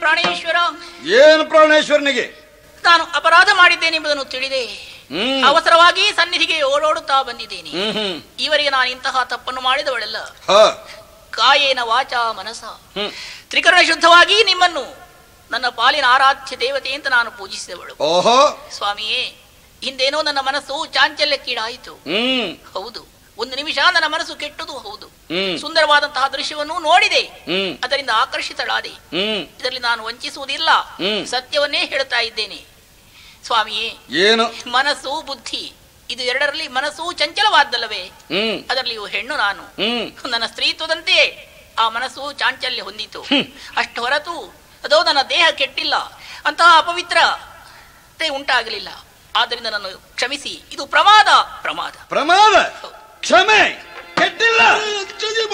ಪ್ರಾಣೇಶ್ವರ ಏನು ಪ್ರಾಣೇಶ್ವರನಿಗೆ ನಾನು ಅಪರಾಧ ಮಾಡಿದ್ದೇನೆ ಎಂಬುದನ್ನು ತಿಳಿದೆ ಹ್ಮ್ ಅವಸರವಾಗಿ ಸನ್ನಿಧಿಗೆ ಓಡೋಡುತ್ತಾ ಬಂದಿದ್ದೇನೆ ಹ್ಮ್ ಹ್ಮ್ ಇವರಿಗೆ ನಾನು ಇಂತಹ ತಪ್ಪನ್ನು ಮಾಡಿದವಳೆಲ್ಲ ಹ ಕಾಯೇನ ವಾಚ ಮನಸ ಹ್ಮ್ ತ್ರಿಕರಣ ಶುದ್ಧವಾಗಿ ನಿಮ್ಮನ್ನು ನನ್ನ ಪಾಲಿನ ಆರಾಧ್ಯ ದೇವತೆ ಅಂತ ನಾನು ಪೂಜಿಸಿದವಳು ಓಹೋ ಸ್ವಾಮಿಯೇ ಹಿಂದೇನೋ ನನ್ನ ಮನಸ್ಸು ಚಾಂಚಲ್ಯಕ್ಕೀಡಾಯಿತು ಹ್ಮ್ ಹೌದು ಒಂದು ನಿಮಿಷ ನನ್ನ ಮನಸ್ಸು ಕೆಟ್ಟದು ಹೌದು ಹ್ಮ್ ಸುಂದರವಾದಂತಹ ದೃಶ್ಯವನ್ನು ನೋಡಿದೆ ಹ್ಮ್ ಅದರಿಂದ ಆಕರ್ಷಿತಳಾದೆ ಹ್ಮ್ ಇದರಲ್ಲಿ ನಾನು ವಂಚಿಸುವುದಿಲ್ಲ ಹ್ಮ್. ಸತ್ಯವನ್ನೇ ಹೇಳ್ತಾ ಇದ್ದೇನೆ ಸ್ವಾಮಿಯೇ ಏನು ಮನಸ್ಸು ಬುದ್ಧಿ ಇದು ಎರಡರಲ್ಲಿ ಮನಸ್ಸು ಚಂಚಲವಾದ್ದಲ್ಲವೇ ಹ್ಮ್ ಅದರಲ್ಲಿಯೂ ಹೆಣ್ಣು ನಾನು ಹ್ಮ್ ನನ್ನ ಸ್ತ್ರೀತ್ವದಂತೆಯೇ ಆ ಮನಸ್ಸು ಚಾಂಚಲ್ಯ ಹೊಂದಿತು ಅಷ್ಟು ಹೊರತು ಅದೋ ನನ್ನ ದೇಹ ಕೆಟ್ಟಿಲ್ಲ ಅಂತಹ ಅಪವಿತ್ರತೆ ಉಂಟಾಗಲಿಲ್ಲ ಆದ್ದರಿಂದ ನಾನು ಕ್ಷಮಿಸಿ ಇದು ಪ್ರಮಾದ ಪ್ರಮಾದ ಪ್ರಮಾದ ಕ್ಷಮೆ ಕೆಟ್ಟಿಲ್ಲ